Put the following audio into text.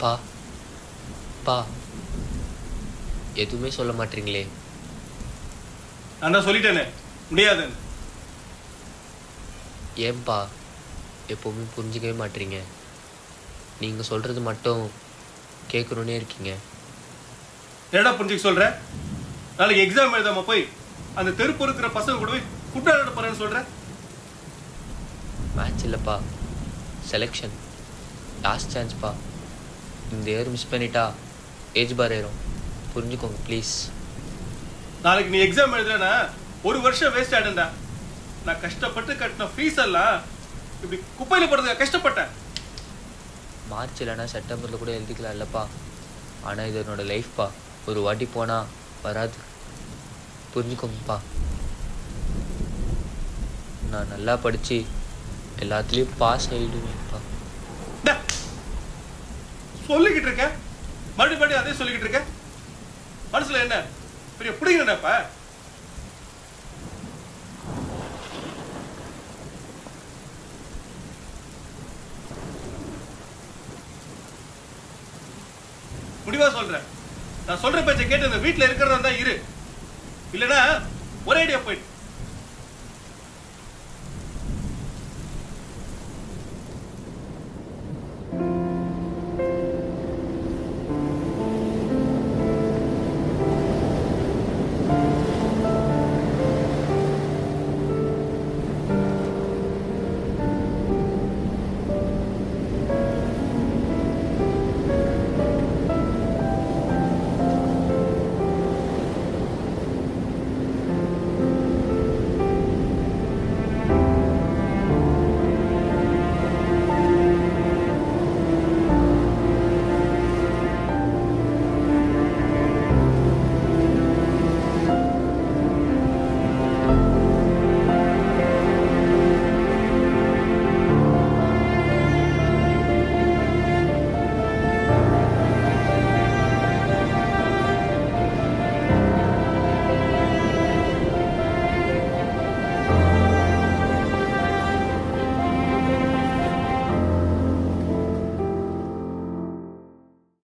பா பா எதுவுமே சொல்ல மாட்டீங்களே நான் தான் சொல்லிட்டேனே முடியாதுன்னு ஏன்பா எப்போவுமே புரிஞ்சுக்கவே மாட்டீங்க நீங்கள் சொல்கிறது மட்டும் கேட்கணுன்னே இருக்கீங்க என்னடா புரிஞ்சுக்க சொல்ற நாளைக்கு எக்ஸாம் எழுதாம போய் அந்த தெருப்பு இருக்கிற பசங்க கூட போய் குட்டாட போறேன்னு சொல்ற மேட்ச் இல்லைப்பா செலெக்ஷன் லாஸ்ட் சான்ஸ்ப்பா இந்த இயர் மிஸ் பண்ணிட்டா ஏஜ் பார் ஏறும் புரிஞ்சுக்கோங்க ப்ளீஸ் நாளைக்கு நீ எக்ஸாம் எழுதுறனா ஒரு வருஷம் வேஸ்ட் ஆயிடும்டா நான் கஷ்டப்பட்டு கட்டின ஃபீஸ் எல்லாம் இப்படி குப்பையில போடுறதுக்கு கஷ்டப்பட்டேன் மார்ச் இல்லைனா செப்டம்பரில் கூட எழுதிக்கலாம் இல்லைப்பா ஆனால் இது என்னோட லைஃப்பா ஒரு வாட்டி போனால் வராது புரிஞ்சுக்கோங்கப்பா நான் நல்லா படித்து எல்லாத்துலேயும் பாஸ் ஆகிடுவேன்ப்பா டா. சொல்லிக்கிட்டு இருக்க மறுபடியும் மறுபடியும் அதே சொல்லிக்கிட்டு இருக்க மனசுல என்ன பெரிய பிடிங்கப்பா முடிவா சொல்றேன் நான் சொல்ற பேச்சை கேட்டு இந்த வீட்டுல இருக்கிறதா இருந்தா இரு இல்லனா ஒரே ஐடியா போயிட்டு